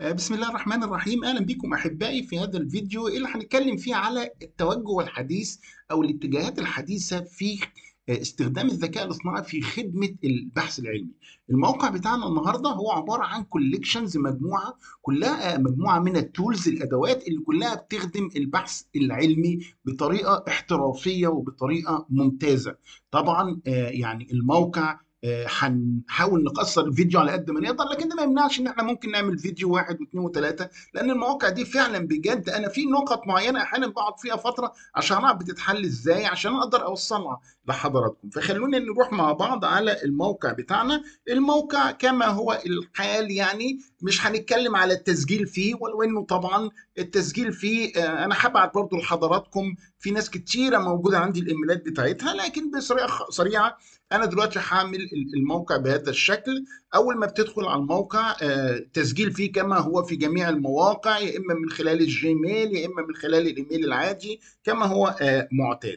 آه، بسم الله الرحمن الرحيم اهلا بكم احبائي في هذا الفيديو اللي هنتكلم فيه على التوجه الحديث او الاتجاهات الحديثه في آه، استخدام الذكاء الاصطناعي في خدمه البحث العلمي. الموقع بتاعنا النهارده هو عباره عن كوليكشنز مجموعه كلها مجموعه من التولز الادوات اللي كلها بتخدم البحث العلمي بطريقه احترافيه وبطريقه ممتازه. طبعا آه، يعني الموقع آه، هنحاول نقصر الفيديو على قد ما نقدر لكن ده ما يمنعش ان احنا ممكن نعمل فيديو واحد واثنين وثلاثه لان المواقع دي فعلا بجد انا في نقط معينه احيانا بقعد فيها فتره عشان اعرف بتتحل ازاي عشان اقدر اوصلها لحضراتكم فخلونا نروح مع بعض على الموقع بتاعنا الموقع كما هو الحال يعني مش هنتكلم على التسجيل فيه ولو انه طبعا التسجيل فيه آه، انا هبعت برضو لحضراتكم في ناس كتيره موجوده عندي الايميلات بتاعتها لكن بطريقه سريعه انا دلوقتي هعمل الموقع بهذا الشكل اول ما بتدخل على الموقع آه، تسجيل فيه كما هو في جميع المواقع يا اما من خلال الجيميل يا اما من خلال الايميل العادي كما هو آه، معتاد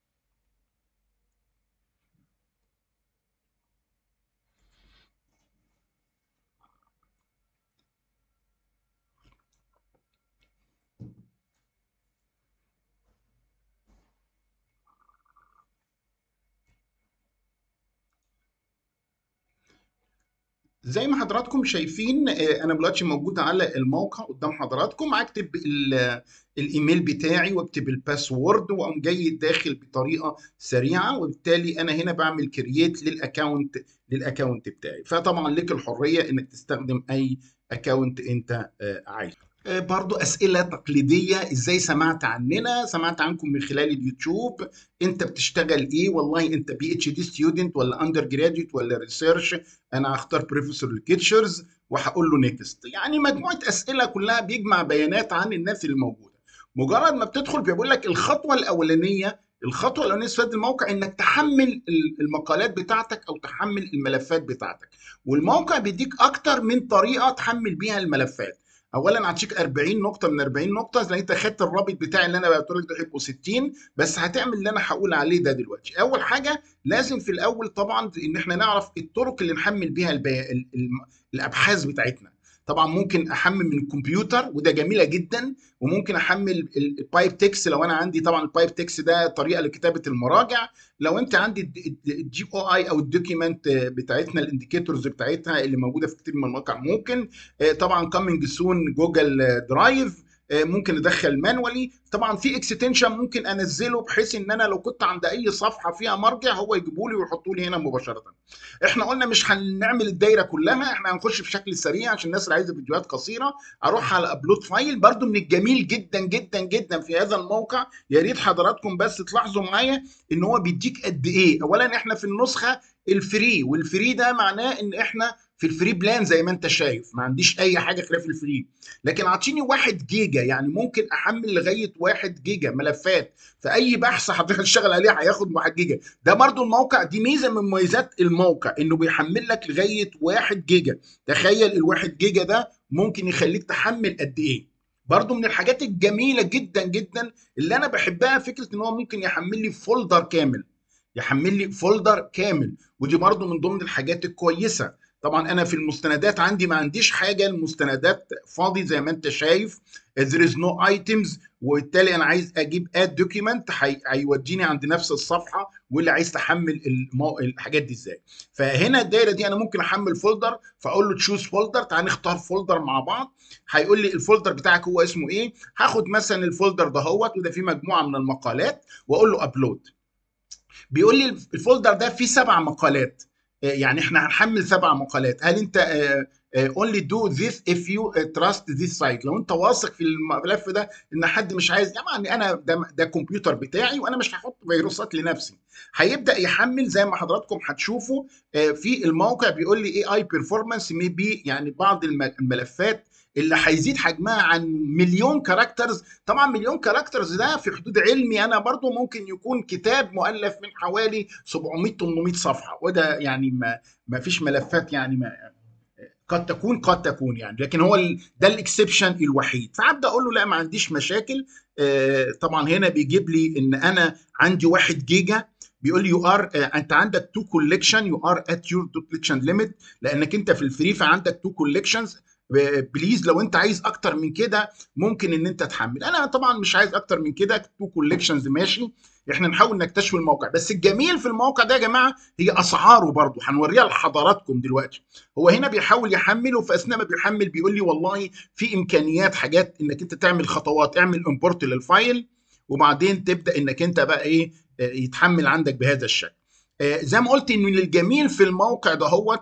زي ما حضراتكم شايفين آه، انا دلوقتي موجود على الموقع قدام حضراتكم هكتب ال- الايميل بتاعي واكتب الباسورد واقوم جاي داخل بطريقه سريعه وبالتالي انا هنا بعمل كرييت للاكونت للاكونت بتاعي فطبعا لك الحريه انك تستخدم اي اكونت انت آه، عايزه آه، برضو أسئلة تقليدية إزاي سمعت عننا سمعت عنكم من خلال اليوتيوب أنت بتشتغل إيه والله أنت بي اتش دي ستودنت ولا أندر جراديوت ولا ريسيرش أنا هختار بروفيسور ليكتشرز وهقول له نيكست يعني مجموعة أسئلة كلها بيجمع بيانات عن الناس اللي موجودة مجرد ما بتدخل بيقول لك الخطوة الأولانية الخطوة الأولانية في هذا الموقع إنك تحمل المقالات بتاعتك أو تحمل الملفات بتاعتك والموقع بيديك أكتر من طريقة تحمل بيها الملفات اولا هتشيك 40 نقطه من 40 نقطه لان انت خدت الرابط بتاعي اللي انا بعته لك ده هيبقوا 60 بس هتعمل اللي انا هقول عليه ده دلوقتي اول حاجه لازم في الاول طبعا ان احنا نعرف الطرق اللي نحمل بيها البي... ال- ال- الابحاث بتاعتنا طبعا ممكن احمل من الكمبيوتر وده جميله جدا وممكن احمل البايب تكس لو انا عندي طبعا البايب تكس ده طريقه لكتابه المراجع لو انت عندي الدي او اي او الدوكيمنت بتاعتنا الانديكيتورز بتاعتها اللي موجوده في كتير من المواقع ممكن آه، طبعا كامينج سون جوجل درايف آه، ممكن ادخل مانوالي طبعا في اكستنشن ممكن انزله بحيث ان انا لو كنت عند اي صفحه فيها مرجع هو يجيبه لي ويحطه لي هنا مباشره احنا قلنا مش هنعمل الدايره كلها احنا هنخش بشكل سريع عشان الناس اللي عايزه فيديوهات قصيره اروح على ابلود فايل برضو من الجميل جدا جدا جدا في هذا الموقع يا ريت حضراتكم بس تلاحظوا معايا ان هو بيديك قد ايه اولا احنا في النسخه الفري والفري ده معناه ان احنا في الفري بلان زي ما انت شايف ما عنديش اي حاجه خلاف الفري لكن عاطيني 1 جيجا يعني ممكن احمل لغايه 1 جيجا ملفات فاي بحث حضرتك تشتغل عليه هياخد 1 جيجا ده برضو الموقع دي ميزه من مميزات الموقع انه بيحمل لك لغايه 1 جيجا تخيل ال 1 جيجا ده ممكن يخليك تحمل قد ايه برضو من الحاجات الجميله جدا جدا اللي انا بحبها فكره ان هو ممكن يحمل لي فولدر كامل يحمل لي فولدر كامل ودي برضو من ضمن الحاجات الكويسه طبعا انا في المستندات عندي ما عنديش حاجه المستندات فاضي زي ما انت شايف there is no items وبالتالي انا عايز اجيب اد دوكيمنت هيوديني عند نفس الصفحه واللي عايز تحمل المو... الحاجات دي ازاي فهنا الدايره دي انا ممكن احمل فولدر فاقول له تشوز فولدر تعال نختار فولدر مع بعض هيقول لي الفولدر بتاعك هو اسمه ايه هاخد مثلا الفولدر دهوت وده فيه مجموعه من المقالات واقول له ابلود بيقول لي الفولدر ده فيه سبع مقالات آه، يعني احنا هنحمل سبع مقالات هل انت اونلي دو ذيس اف يو تراست ذيس سايت لو انت واثق في الملف ده ان حد مش عايز يعني انا ده ده كمبيوتر بتاعي وانا مش هحط فيروسات لنفسي هيبدا يحمل زي ما حضراتكم هتشوفوا آه، في الموقع بيقول لي اي اي بيرفورمانس مي بي يعني بعض الم- الملفات اللي هيزيد حجمها عن مليون كاركترز طبعا مليون كاركترز ده في حدود علمي انا برضو ممكن يكون كتاب مؤلف من حوالي 700 800 صفحه وده يعني ما ما فيش ملفات يعني ما قد تكون قد تكون يعني لكن هو ال- ده الاكسبشن الوحيد فابدا اقول له لا ما عنديش مشاكل آه، طبعا هنا بيجيب لي ان انا عندي 1 جيجا بيقول لي يو ار انت عندك تو كوليكشن يو ار ات يور كوليكشن ليميت لانك انت في الفري فعندك تو كوليكشنز بليز لو انت عايز اكتر من كده ممكن ان انت تحمل انا طبعا مش عايز اكتر من كده تو كوليكشنز ماشي احنا نحاول نكتشف الموقع بس الجميل في الموقع ده يا جماعه هي اسعاره برضه هنوريها لحضراتكم دلوقتي هو هنا بيحاول يحمل وفي اثناء ما بيحمل بيقول لي والله في امكانيات حاجات انك انت تعمل خطوات اعمل امبورت للفايل وبعدين تبدا انك انت بقى ايه يتحمل عندك بهذا الشكل زي ما قلت ان الجميل في الموقع ده هو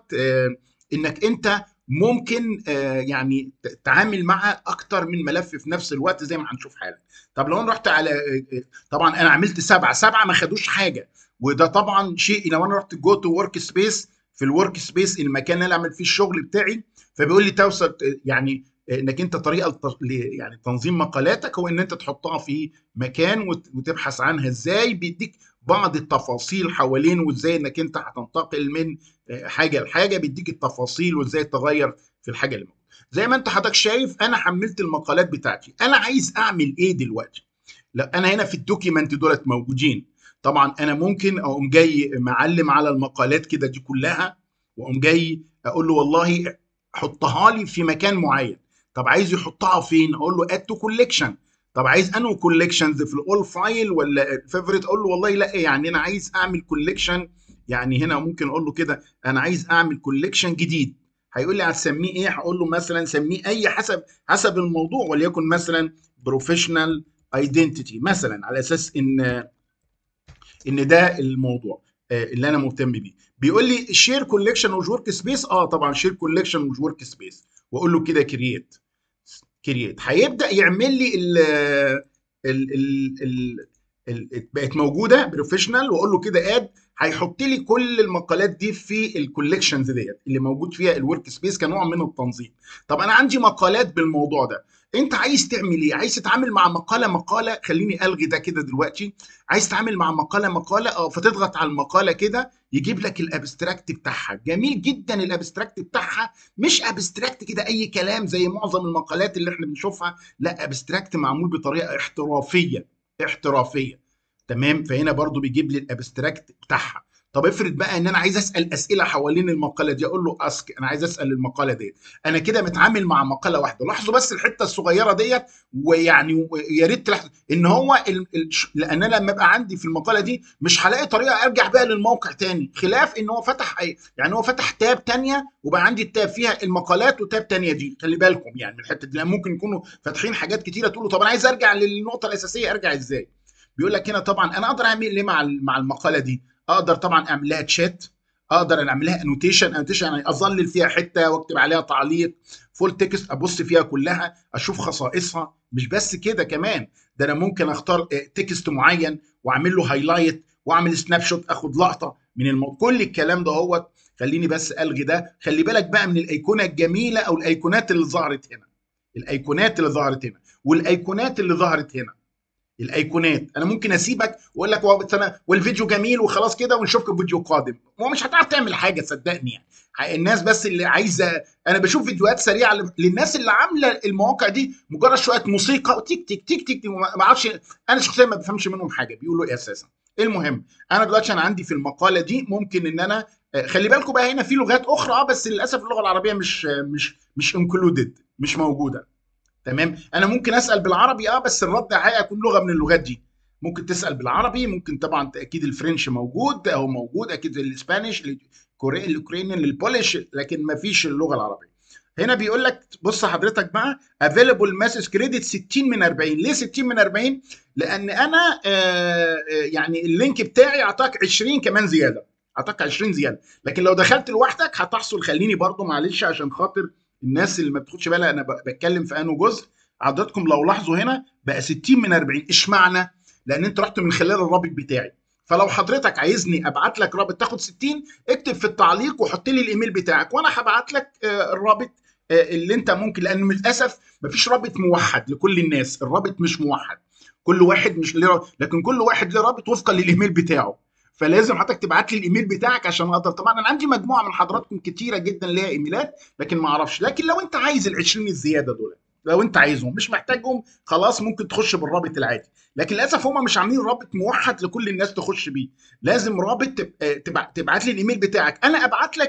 انك انت ممكن يعني تتعامل مع اكتر من ملف في نفس الوقت زي ما هنشوف حالا طب لو انا رحت على طبعا انا عملت سبعه سبعه ما خدوش حاجه وده طبعا شيء لو انا رحت جو تو ورك سبيس في الورك سبيس المكان اللي انا اعمل فيه الشغل بتاعي فبيقول لي توصل يعني انك انت طريقه يعني تنظيم مقالاتك هو ان انت تحطها في مكان وتبحث عنها ازاي بيديك بعض التفاصيل حوالين وازاي انك انت هتنتقل من حاجه لحاجه بيديك التفاصيل وازاي تغير في الحاجه اللي موجوده زي ما انت حضرتك شايف انا حملت المقالات بتاعتي انا عايز اعمل ايه دلوقتي لا انا هنا في الدوكيمنت دولت موجودين طبعا انا ممكن اقوم جاي معلم على المقالات كده دي كلها واقوم جاي اقول له والله حطها لي في مكان معين طب عايز يحطها فين اقول له اد تو كوليكشن طب عايز انو كوليكشنز في الاول فايل ولا فيفوريت اقول له والله لا يعني انا عايز اعمل كوليكشن يعني هنا ممكن اقول له كده انا عايز اعمل كوليكشن جديد هيقول لي هتسميه ايه هقول له مثلا سميه اي حسب حسب الموضوع وليكن مثلا بروفيشنال ايدنتيتي مثلا على اساس ان ان ده الموضوع اللي انا مهتم بيه بيقول لي شير كوليكشن وورك سبيس اه طبعا شير كوليكشن وورك سبيس واقول له كده كرييت كرييت هيبدا يعمل لي ال ال ال ال بقت موجوده بروفيشنال واقول له كده اد هيحط لي كل المقالات دي في الكوليكشنز ديت اللي موجود فيها الورك سبيس كنوع من التنظيم طب انا عندي مقالات بالموضوع ده انت عايز تعمل ايه عايز تتعامل مع مقاله مقاله خليني الغي ده كده دلوقتي عايز تتعامل مع مقاله مقاله اه فتضغط على المقاله كده يجيب لك الابستراكت بتاعها جميل جدا الابستراكت بتاعها مش ابستراكت كده اي كلام زي معظم المقالات اللي احنا بنشوفها لا ابستراكت معمول بطريقه احترافيه احترافيه تمام فهنا برضو بيجيب لي الابستراكت بتاعها طب افرض بقى ان انا عايز اسال اسئله حوالين المقاله دي اقول له اسك انا عايز اسال المقاله ديت انا كده متعامل مع مقاله واحده لاحظوا بس الحته الصغيره ديت ويعني يا ريت تلاحظوا ان هو ال... ال... لان انا لما ابقى عندي في المقاله دي مش هلاقي طريقه ارجع بيها للموقع تاني خلاف ان هو فتح أي... يعني هو فتح تاب تانية وبقى عندي التاب فيها المقالات وتاب تانية دي خلي بالكم يعني من الحته دي لان ممكن يكونوا فاتحين حاجات كتيره تقولوا طب انا عايز ارجع للنقطه الاساسيه ارجع ازاي بيقول لك هنا طبعا انا اقدر اعمل ايه مع مع المقاله دي اقدر طبعا اعمل لها تشات اقدر اعمل لها انوتيشن انوتيشن يعني اظلل فيها حته واكتب عليها تعليق فول تكست ابص فيها كلها اشوف خصائصها مش بس كده كمان ده انا ممكن اختار تكست معين واعمل له هايلايت واعمل سناب شوت اخد لقطه من الموضوع كل الكلام ده هو خليني بس الغي ده خلي بالك بقى من الايقونه الجميله او الايقونات اللي ظهرت هنا الايقونات اللي ظهرت هنا والايقونات اللي ظهرت هنا الايقونات انا ممكن اسيبك واقول لك والفيديو جميل وخلاص كده ونشوفك فيديو قادم هو مش هتعرف تعمل حاجه صدقني يعني الناس بس اللي عايزه انا بشوف فيديوهات سريعه للناس اللي عامله المواقع دي مجرد شويه موسيقى وتيك تيك تيك تيك ما اعرفش انا شخصيا ما بفهمش منهم حاجه بيقولوا ايه اساسا المهم انا دلوقتي انا عندي في المقاله دي ممكن ان انا خلي بالكم بقى هنا في لغات اخرى اه بس للاسف اللغه العربيه مش مش مش انكلودد مش موجوده تمام انا ممكن اسال بالعربي اه بس الرد هيكون لغه من اللغات دي ممكن تسال بالعربي ممكن طبعا اكيد الفرنش موجود او موجود اكيد الاسبانيش الكوري الاوكراني البولش لكن ما فيش اللغه العربيه هنا بيقول لك بص حضرتك بقى افيلبل مسج كريدت 60 من 40 ليه 60 من 40 لان انا آه يعني اللينك بتاعي اعطاك 20 كمان زياده اعطاك 20 زياده لكن لو دخلت لوحدك هتحصل خليني برضو معلش عشان خاطر الناس اللي ما بتاخدش بالها انا بتكلم في انه جزء حضراتكم لو لاحظوا هنا بقى 60 من 40 اشمعنى؟ لان انت رحت من خلال الرابط بتاعي فلو حضرتك عايزني ابعت لك رابط تاخد 60 اكتب في التعليق وحط لي الايميل بتاعك وانا هبعت لك الرابط اللي انت ممكن لان للاسف مفيش رابط موحد لكل الناس الرابط مش موحد كل واحد مش ليه لكن كل واحد له رابط وفقا للايميل بتاعه فلازم حضرتك تبعت لي الايميل بتاعك عشان اقدر طبعا انا عندي مجموعه من حضراتكم كتيره جدا ليها ايميلات لكن ما اعرفش لكن لو انت عايز ال 20 الزياده دول لو انت عايزهم مش محتاجهم خلاص ممكن تخش بالرابط العادي لكن للاسف هم مش عاملين رابط موحد لكل الناس تخش بيه لازم رابط تبعت لي الايميل بتاعك انا ابعت لك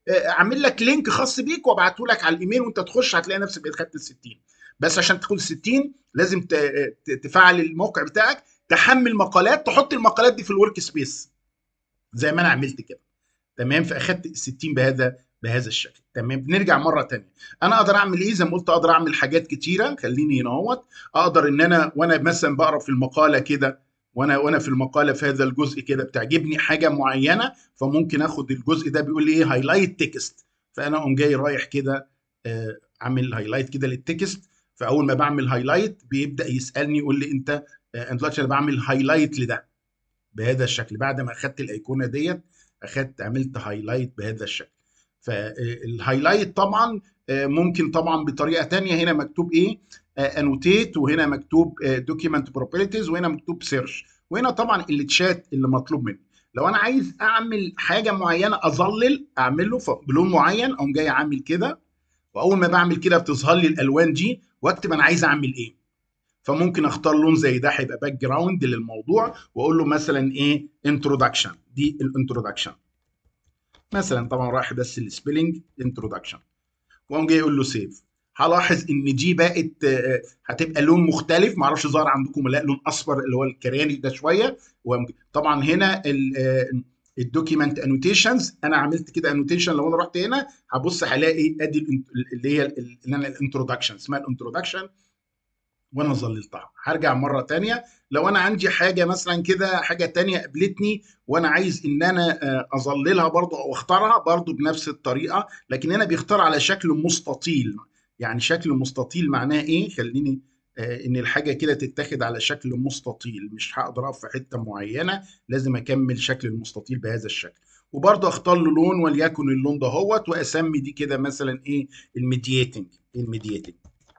اعمل لك لينك خاص بيك وابعته لك على الايميل وانت تخش هتلاقي نفسك بقيت خدت ال 60 بس عشان تاخد ال 60 لازم تفعل الموقع بتاعك تحمل مقالات تحط المقالات دي في الورك سبيس زي ما انا عملت كده تمام فاخدت ال 60 بهذا بهذا الشكل تمام بنرجع مره تانية انا اقدر اعمل ايه زي ما قلت اقدر اعمل حاجات كتيره خليني هنا اهوت اقدر ان انا وانا مثلا بقرا في المقاله كده وانا وانا في المقاله في هذا الجزء كده بتعجبني حاجه معينه فممكن اخد الجزء ده بيقول لي ايه هايلايت تكست فانا اقوم جاي رايح كده اعمل هايلايت كده للتكست فاول ما بعمل هايلايت بيبدا يسالني يقول لي انت انا دلوقتي انا بعمل هايلايت لده بهذا الشكل بعد ما اخدت الايقونه ديت اخدت عملت هايلايت بهذا الشكل فالهايلايت طبعا ممكن طبعا بطريقه تانية هنا مكتوب ايه انوتيت وهنا مكتوب دوكيمنت بروبرتيز وهنا مكتوب سيرش وهنا طبعا التشات اللي مطلوب مني لو انا عايز اعمل حاجه معينه اظلل اعمله بلون معين اقوم جاي عامل كده واول ما بعمل كده بتظهر لي الالوان دي واكتب انا عايز اعمل ايه فممكن اختار لون زي ده هيبقى باك جراوند للموضوع واقول له مثلا ايه انترودكشن دي الانترودكشن مثلا طبعا رايح بس السبيلنج انترودكشن واقوم جاي اقول له سيف هلاحظ ان دي بقت هتبقى لون مختلف معرفش ظهر عندكم ولا لا لون اصفر اللي هو الكراني ده شويه طبعا هنا الدوكيمنت انوتيشنز انا عملت كده انوتيشن لو انا رحت هنا هبص هلاقي ادي اللي هي اللي انا الانترودكشن اسمها الانترودكشن وانا ظللتها هرجع مره تانية لو انا عندي حاجه مثلا كده حاجه تانية قابلتني وانا عايز ان انا اظللها برضو او اختارها برضو بنفس الطريقه لكن هنا بيختار على شكل مستطيل يعني شكل مستطيل معناه ايه خليني آه ان الحاجه كده تتاخد على شكل مستطيل مش هقدر اقف في حته معينه لازم اكمل شكل المستطيل بهذا الشكل وبرضه اختار له لون وليكن اللون ده هوت واسمي دي كده مثلا ايه الميدياتنج الميدياتنج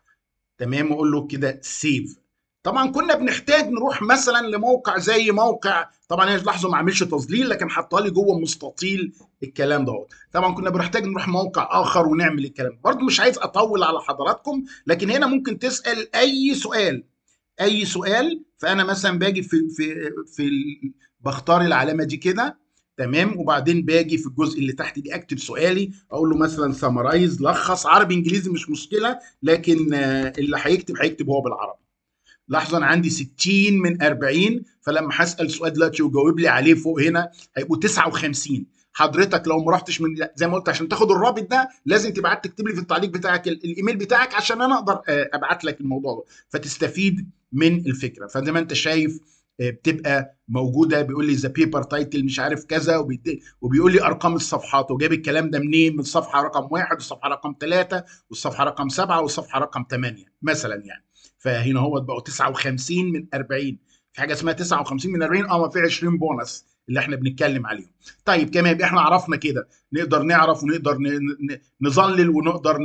تمام واقول له كده سيف طبعا كنا بنحتاج نروح مثلا لموقع زي موقع طبعا انا لاحظوا ما عملش تظليل لكن حطها لي جوه مستطيل الكلام ده طبعا كنا بنحتاج نروح موقع اخر ونعمل الكلام برضه مش عايز اطول على حضراتكم لكن هنا ممكن تسال اي سؤال اي سؤال فانا مثلا باجي في في في بختار العلامه دي كده تمام وبعدين باجي في الجزء اللي تحت دي اكتب سؤالي اقول له مثلا سمرايز لخص عربي انجليزي مش مشكله لكن اللي هيكتب هيكتب هو بالعربي لاحظوا انا عندي 60 من 40 فلما هسال سؤال دلوقتي وجاوب لي عليه فوق هنا هيبقوا 59 حضرتك لو ما رحتش من زي ما قلت عشان تاخد الرابط ده لازم تبعت تكتب لي في التعليق بتاعك الايميل بتاعك عشان انا اقدر ابعت لك الموضوع ده فتستفيد من الفكره فزي ما انت شايف بتبقى موجوده بيقول لي ذا بيبر تايتل مش عارف كذا وبيقول لي ارقام الصفحات وجايب الكلام ده منين من الصفحه رقم واحد والصفحه رقم ثلاثه والصفحه رقم سبعه والصفحه رقم ثمانيه مثلا يعني فهنا هو بقوا 59 من 40 في حاجه اسمها 59 من 40 اه ما في 20 بونص اللي احنا بنتكلم عليهم طيب كمان يبقى احنا عرفنا كده نقدر نعرف ونقدر نظلل ونقدر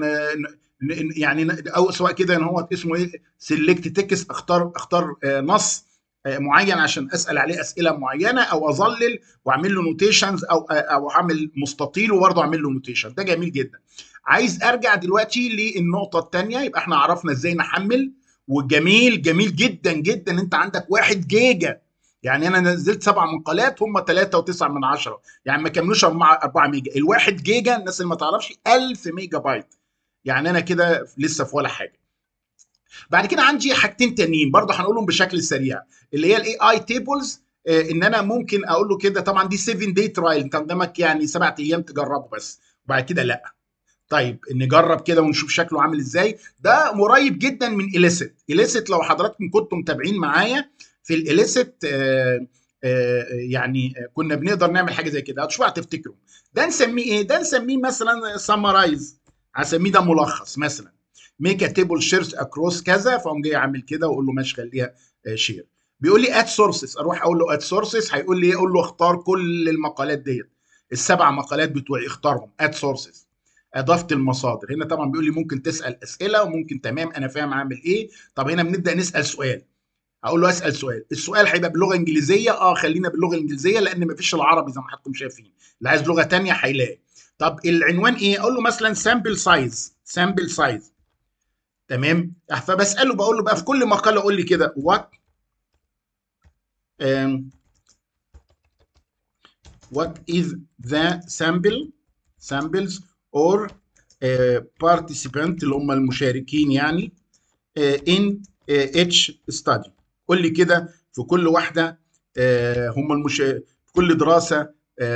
يعني او سواء كده ان هو اسمه ايه سيلكت تكست اختار اختار نص معين عشان اسال عليه اسئله معينه او اظلل واعمل له نوتيشنز او او اعمل مستطيل وبرضه اعمل له نوتيشن ده جميل جدا عايز ارجع دلوقتي للنقطه الثانيه يبقى احنا عرفنا ازاي نحمل وجميل جميل جدا جدا انت عندك واحد جيجا يعني انا نزلت سبع مقالات هم 3.9 من عشرة يعني ما كملوش 4 ميجا الواحد جيجا الناس اللي ما تعرفش 1000 ميجا بايت يعني انا كده لسه في ولا حاجه بعد كده عندي حاجتين تانيين برضه هنقولهم بشكل سريع اللي هي الاي اي تيبلز ان انا ممكن اقول له كده طبعا دي 7 داي ترايل انت قدامك يعني سبع ايام تجربه بس وبعد كده لا طيب نجرب كده ونشوف شكله عامل ازاي ده قريب جدا من اليسيت اليسيت لو حضراتكم كنتم متابعين معايا في الاليسيت آه آه يعني كنا بنقدر نعمل حاجه زي كده شو هتفتكروا ده نسميه ايه ده نسميه مثلا سمرايز هسميه ده ملخص مثلا ميك ا تيبل شيرز اكروس كذا فاقوم جاي عامل كده واقول له ماشي خليها شير بيقول لي اد سورسز اروح اقول له اد سورسز هيقول لي ايه اقول له اختار كل المقالات ديت السبع مقالات بتوعي اختارهم اد سورسز اضافه المصادر هنا طبعا بيقول لي ممكن تسال اسئله وممكن تمام انا فاهم عامل ايه طب هنا بنبدا نسال سؤال اقول له اسال سؤال السؤال هيبقى باللغه الانجليزيه اه خلينا باللغه الانجليزيه لان مفيش العربي زي ما حضراتكم شايفين اللي عايز لغه ثانيه هيلاقي طب العنوان ايه اقول له مثلا سامبل سايز سامبل سايز تمام فبساله بقول له بقى في كل مقاله قول لي كده وات um, what is the sample samples or participant اللي هم المشاركين يعني in each study قول لي كده في كل واحده هم المشا... في كل دراسه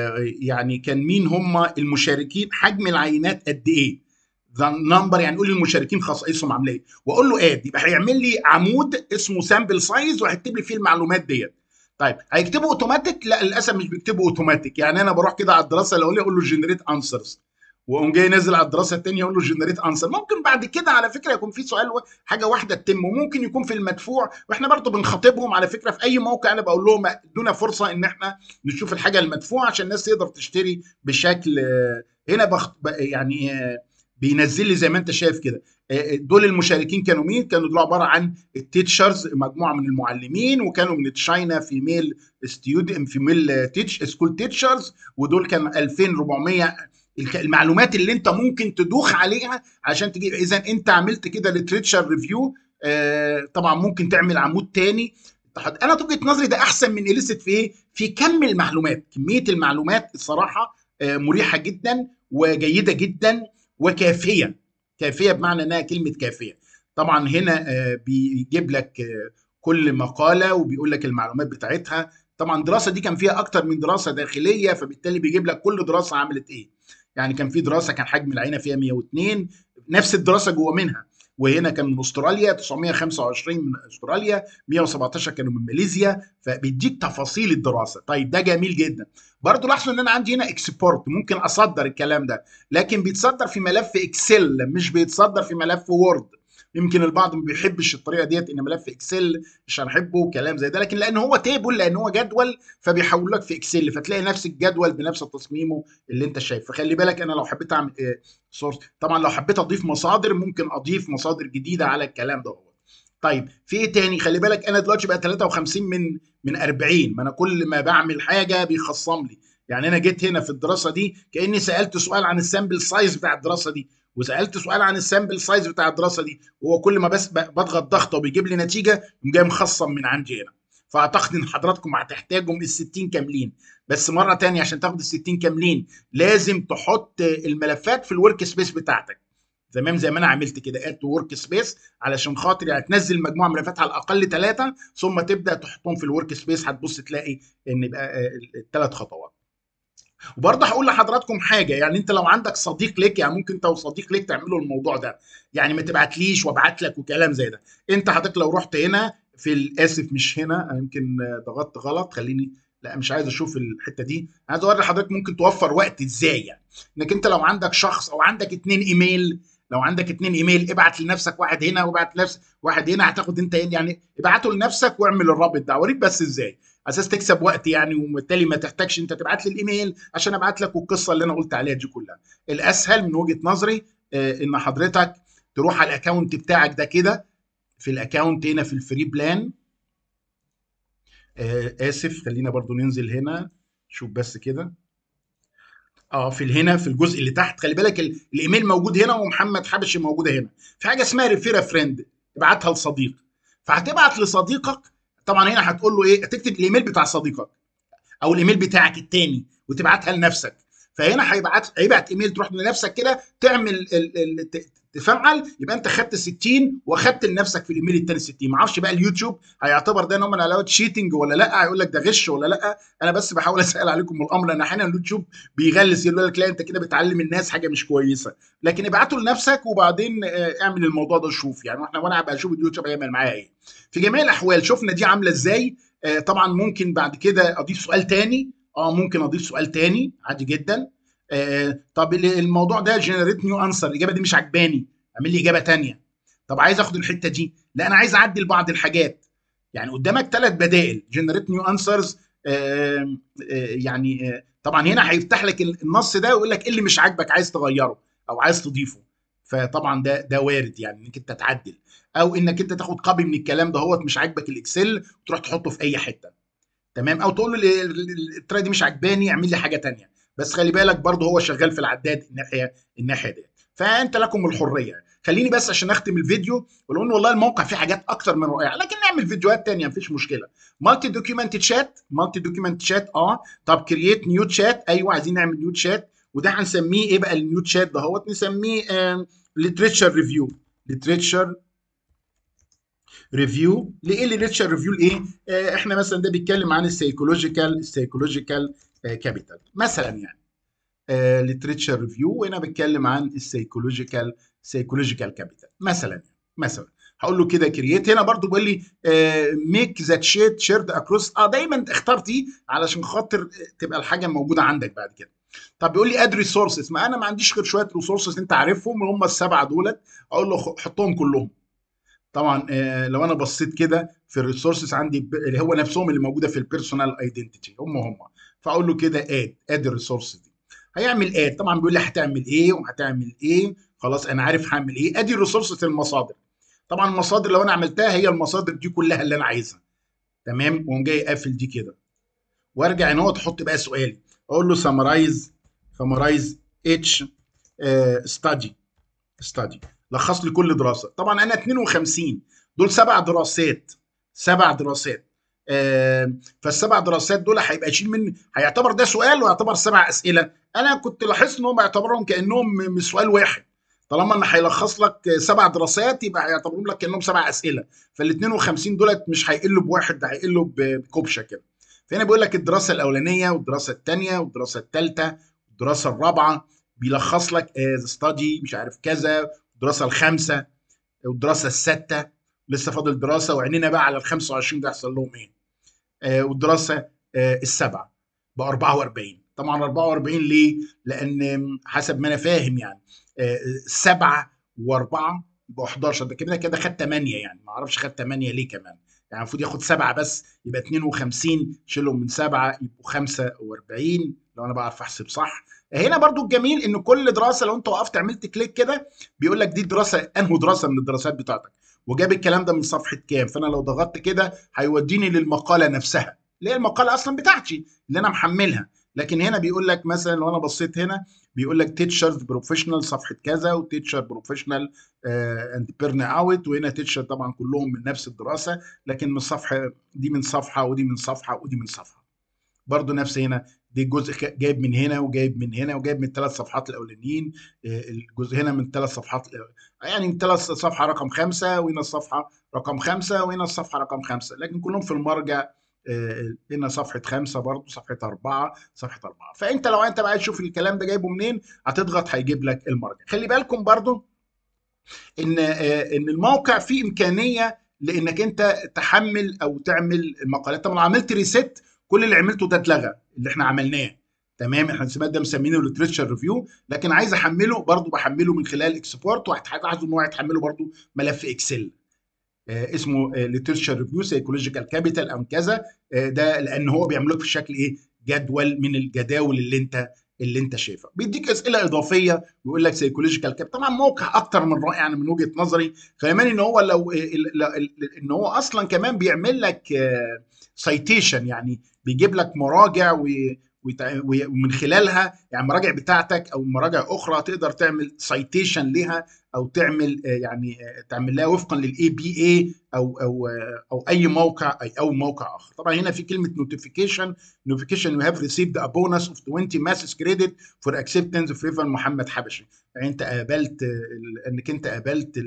يعني كان مين هم المشاركين حجم العينات قد ايه ذا نمبر يعني قول لي المشاركين خصائصهم عامله ايه واقول له اد يبقى هيعمل لي عمود اسمه سامبل سايز وهيكتب لي فيه المعلومات ديت طيب هيكتبه اوتوماتيك لا للاسف مش بيكتبه اوتوماتيك يعني انا بروح كده على الدراسه الاوليه اقول له جنريت انسرز واقوم جاي نازل على الدراسه الثانيه اقول له جنريت انسر ممكن بعد كده على فكره يكون في سؤال حاجه واحده تتم وممكن يكون في المدفوع واحنا برضو بنخاطبهم على فكره في اي موقع انا بقول لهم ادونا فرصه ان احنا نشوف الحاجه المدفوعه عشان الناس تقدر تشتري بشكل هنا بخ... يعني بينزل لي زي ما انت شايف كده دول المشاركين كانوا مين؟ كانوا دول عباره عن التيتشرز مجموعه من المعلمين وكانوا من تشاينا فيميل ستودنت فيميل تيتش سكول تيتشرز ودول كان 2400 المعلومات اللي انت ممكن تدوخ عليها عشان تجيب اذا انت عملت كده لتريتشر ريفيو آه طبعا ممكن تعمل عمود تاني انا وجهه نظري ده احسن من اليست في ايه؟ في كم المعلومات كميه المعلومات الصراحه آه مريحه جدا وجيده جدا وكافيه كافيه بمعنى انها كلمه كافيه طبعا هنا آه بيجيب لك آه كل مقاله وبيقول لك المعلومات بتاعتها طبعا الدراسه دي كان فيها اكتر من دراسه داخليه فبالتالي بيجيب لك كل دراسه عملت ايه يعني كان في دراسه كان حجم العينه فيها 102 نفس الدراسه جوه منها وهنا كان من استراليا 925 من استراليا 117 كانوا من ماليزيا فبيديك تفاصيل الدراسه طيب ده جميل جدا برضه لاحظوا ان انا عندي هنا اكسبورت ممكن اصدر الكلام ده لكن بيتصدر في ملف اكسل مش بيتصدر في ملف وورد يمكن البعض ما بيحبش الطريقه ديت ان ملف اكسل مش هنحبه كلام زي ده لكن لان هو تيبل لان هو جدول فبيحول لك في اكسل فتلاقي نفس الجدول بنفس تصميمه اللي انت شايف فخلي بالك انا لو حبيت اعمل إيه سورس طبعا لو حبيت اضيف مصادر ممكن اضيف مصادر جديده على الكلام ده هو. طيب في ايه تاني خلي بالك انا دلوقتي بقى 53 من من 40 ما انا كل ما بعمل حاجه بيخصم لي يعني انا جيت هنا في الدراسه دي كاني سالت سؤال عن السامبل سايز بتاع الدراسه دي وسالت سؤال عن السامبل سايز بتاع الدراسه دي وهو كل ما بس بضغط ضغطه وبيجيب لي نتيجه يقوم جاي مخصم من عندي هنا فاعتقد ان حضراتكم هتحتاجوا ال 60 كاملين بس مره تانية عشان تاخد ال 60 كاملين لازم تحط الملفات في الورك سبيس بتاعتك تمام زي ما انا عملت كده اد ورك سبيس علشان خاطر يعني تنزل مجموعه ملفات على الاقل ثلاثه ثم تبدا تحطهم في الورك سبيس هتبص تلاقي ان يبقى الثلاث خطوات وبرضه هقول لحضراتكم حاجه يعني انت لو عندك صديق ليك يعني ممكن انت وصديق ليك تعملوا الموضوع ده يعني ما تبعتليش وابعت لك وكلام زي ده انت حضرتك لو رحت هنا في الاسف مش هنا يمكن ضغطت غلط خليني لا مش عايز اشوف الحته دي عايز اوري لحضرتك ممكن توفر وقت ازاي يعني انك انت لو عندك شخص او عندك اتنين ايميل لو عندك اتنين ايميل ابعت لنفسك واحد هنا وابعت لنفسك واحد هنا هتاخد انت يعني ابعته لنفسك واعمل الرابط ده اوريك بس ازاي اساس تكسب وقت يعني وبالتالي ما تحتاجش انت تبعت لي الايميل عشان ابعت لك القصه اللي انا قلت عليها دي كلها الاسهل من وجهه نظري آه ان حضرتك تروح على الاكونت بتاعك ده كده في الاكونت هنا في الفري بلان آه اسف خلينا برضو ننزل هنا شوف بس كده اه في هنا في الجزء اللي تحت خلي بالك الايميل موجود هنا ومحمد حبشي موجوده هنا في حاجه اسمها ريفيرا فريند ابعتها لصديق فهتبعت لصديقك طبعا هنا هتقول له ايه تكتب الايميل بتاع صديقك او الايميل بتاعك التاني وتبعتها لنفسك فهنا هيبعت هيبعت ايميل تروح لنفسك كده تعمل ال... ال... تفعل يبقى انت خدت 60 واخدت لنفسك في الايميل التاني 60 ما اعرفش بقى اليوتيوب هيعتبر ده نوع من علاوه تشيتنج ولا لا هيقول لك ده غش ولا لا انا بس بحاول اسال عليكم الامر لان احيانا اليوتيوب بيغلس يقول لك لا انت كده بتعلم الناس حاجه مش كويسه لكن ابعته لنفسك وبعدين اعمل الموضوع ده شوف يعني احنا وانا ابقى اشوف اليوتيوب هيعمل معايا ايه في جميع الاحوال شفنا دي عامله ازاي طبعا ممكن بعد كده اضيف سؤال تاني اه ممكن اضيف سؤال تاني عادي جدا آه طب الموضوع ده جنريت نيو انسر الاجابه دي مش عجباني اعمل لي اجابه تانية طب عايز اخد الحته دي لا انا عايز اعدل بعض الحاجات يعني قدامك ثلاث بدائل جنريت نيو انسرز يعني آه طبعا هنا هيفتح لك النص ده ويقول لك ايه اللي مش عاجبك عايز تغيره او عايز تضيفه فطبعا ده ده وارد يعني انك انت تعدل او انك انت تاخد كوبي من الكلام ده هو مش عاجبك الاكسل وتروح تحطه في اي حته تمام او تقول له الطريقه دي مش عجباني اعمل لي حاجه تانية بس خلي بالك برضه هو شغال في العداد الناحيه الناحيه دي فانت لكم الحريه خليني بس عشان اختم الفيديو ولو ان والله الموقع فيه حاجات اكتر من رائعه لكن نعمل فيديوهات تانية مفيش مشكله مالتي دوكيمنت شات مالتي دوكيمنت شات اه طب كرييت نيو شات ايوه عايزين نعمل نيو شات وده هنسميه ايه بقى النيو تشات دهوت نسميه ليتريتشر ريفيو ليتريتشر ريفيو لايه ليتريتشر ريفيو لايه آه احنا مثلا ده بيتكلم عن السيكولوجيكال السيكولوجيكال كابيتال مثلا يعني ليتريتشر ريفيو وهنا بتكلم عن السيكولوجيكال سيكولوجيكال كابيتال مثلا مثلا هقول له كده كرييت هنا برضو بيقول لي ميك ذات شيت شيرد اكروس اه دايما اختار دي علشان خاطر تبقى الحاجه موجوده عندك بعد كده طب بيقول لي اد ريسورسز ما انا ما عنديش غير شويه ريسورسز انت عارفهم هم السبعه دولت اقول له حطهم كلهم طبعا آه لو انا بصيت كده في الريسورسز عندي اللي هو نفسهم اللي موجوده في البيرسونال ايدنتيتي هم هم فاقول له كده اد اد الريسورسز دي هيعمل اد طبعا بيقول لي هتعمل ايه وهتعمل ايه خلاص انا عارف هعمل ايه ادي الريسورسز المصادر طبعا المصادر لو انا عملتها هي المصادر دي كلها اللي انا عايزها تمام واقوم جاي قافل دي كده وارجع ان هو تحط بقى سؤالي اقول له سمرايز سمرايز اتش ستادي ستادي لخص لي كل دراسه طبعا انا 52 دول سبع دراسات سبع دراسات آه فالسبع دراسات دول هيبقى يشيل مني هيعتبر ده سؤال ويعتبر سبع اسئله انا كنت لاحظت ان هم بيعتبرهم كانهم من سؤال واحد طالما ان هيلخص لك سبع دراسات يبقى هيعتبرهم لك كانهم سبع اسئله فال 52 دولت مش هيقلوا بواحد ده هيقلوا بكبشه كده فهنا بيقول لك الدراسه الاولانيه والدراسه الثانيه والدراسه الثالثه والدراسه الرابعه بيلخص لك ستادي مش عارف كذا الدراسه الخامسه والدراسه السادسه لسه فاضل دراسه وعينينا بقى على ال 25 ده يحصل لهم ايه آه والدراسه آه السبعه ب 44 طبعا 44 ليه؟ لان حسب ما انا فاهم يعني آه سبعه واربعه يبقى 11 ده كده كده خد 8 يعني ما اعرفش خد 8 ليه كمان يعني المفروض ياخد سبعه بس يبقى 52 شيلهم من سبعه يبقوا 45 لو انا بعرف احسب صح هنا برضو الجميل ان كل دراسه لو انت وقفت عملت كليك كده بيقول لك دي دراسه انهو دراسه من الدراسات بتاعتك وجاب الكلام ده من صفحه كام فانا لو ضغطت كده هيوديني للمقاله نفسها اللي هي المقاله اصلا بتاعتي اللي انا محملها لكن هنا بيقول لك مثلا لو انا بصيت هنا بيقول لك تيتشرز بروفيشنال صفحه كذا وتيتشر بروفيشنال اند بيرن اوت وهنا تيتشر طبعا كلهم من نفس الدراسه لكن من صفحه دي من صفحه ودي من صفحه ودي من صفحه برضو نفس هنا دي جزء جايب من هنا وجايب من هنا وجايب من الثلاث صفحات الاولانيين الجزء هنا من ثلاث صفحات يعني من ثلاث صفحه رقم خمسه وهنا الصفحه رقم خمسه وهنا الصفحه رقم خمسه لكن كلهم في المرجع هنا صفحه خمسه برضه صفحه اربعه صفحه اربعه فانت لو انت بقى عايز تشوف الكلام ده جايبه منين هتضغط هيجيب لك المرجع خلي بالكم برضه ان ان الموقع فيه امكانيه لانك انت تحمل او تعمل مقالات طبعا عملت ريست كل اللي عملته ده اتلغى اللي احنا عملناه تمام احنا سمعنا ده مسمينه ليتريتشر ريفيو لكن عايز احمله برضه بحمله من خلال اكسبورت وهتلاحظوا ان هو هيتحمله برضه ملف اكسل آه اسمه ليتريتشر ريفيو سايكولوجيكال كابيتال او كذا آه ده لان هو بيعمل لك في شكل ايه جدول من الجداول اللي انت اللي انت شايفها بيديك اسئله اضافيه ويقول لك سايكولوجيكال كاب طبعا موقع اكتر من رائع يعني من وجهه نظري كمان ان هو لو ان هو اصلا كمان بيعمل لك سايتيشن يعني بيجيب لك مراجع و ومن خلالها يعني المراجع بتاعتك او مراجع اخرى تقدر تعمل سايتيشن لها او تعمل يعني تعمل لها وفقا للاي بي اي او او او اي موقع اي او موقع اخر طبعا هنا في كلمه نوتيفيكيشن نوتيفيكيشن يو هاف ريسيفد ا بونس اوف 20 ماسس كريدت فور اكسبتنس اوف ريفر محمد حبشي يعني انت قابلت انك انت قابلت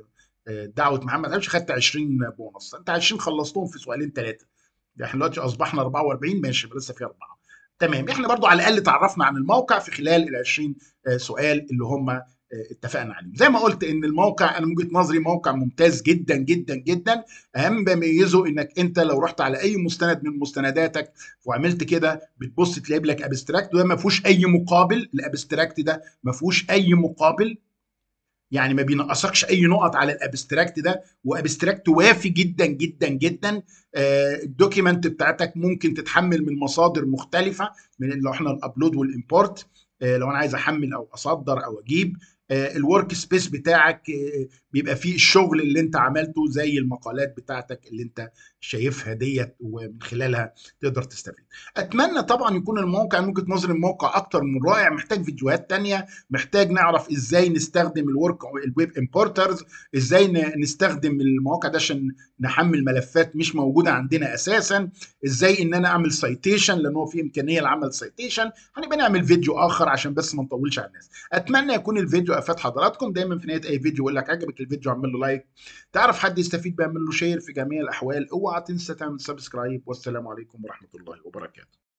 دعوه محمد حبشي خدت 20 بونص انت 20 خلصتهم في سؤالين ثلاثه احنا دلوقتي اصبحنا 44 ماشي لسه في اربعه تمام احنا برضو على الاقل تعرفنا عن الموقع في خلال ال 20 سؤال اللي هم اتفقنا عليهم زي ما قلت ان الموقع انا من وجهه نظري موقع ممتاز جدا جدا جدا اهم بميزه انك انت لو رحت على اي مستند من مستنداتك وعملت كده بتبص تلاقي لك ابستراكت وده ما فيهوش اي مقابل الابستراكت ده ما فيهوش اي مقابل يعني ما بينقصكش اي نقط على الابستراكت ده وابستراكت وافي جدا جدا جدا آه الدوكيمنت بتاعتك ممكن تتحمل من مصادر مختلفه من لو احنا الابلود والامبورت آه لو انا عايز احمل او اصدر او اجيب آه الورك سبيس بتاعك بيبقى فيه الشغل اللي انت عملته زي المقالات بتاعتك اللي انت شايفها ديت ومن خلالها تقدر تستفيد اتمنى طبعا يكون الموقع من وجهه نظري الموقع اكتر من رائع محتاج فيديوهات تانية محتاج نعرف ازاي نستخدم الورك الويب امبورترز ازاي نستخدم المواقع ده عشان نحمل ملفات مش موجوده عندنا اساسا ازاي ان انا اعمل سايتيشن لان هو في امكانيه لعمل سايتيشن هنبقى نعمل فيديو اخر عشان بس ما نطولش على الناس اتمنى يكون الفيديو افاد حضراتكم دايما في نهايه اي فيديو يقول لك عجبك الفيديو اعمل له لايك تعرف حد يستفيد بيعمل له شير في جميع الاحوال اوعى تنسى تعمل سبسكرايب والسلام عليكم ورحمه الله وبركاته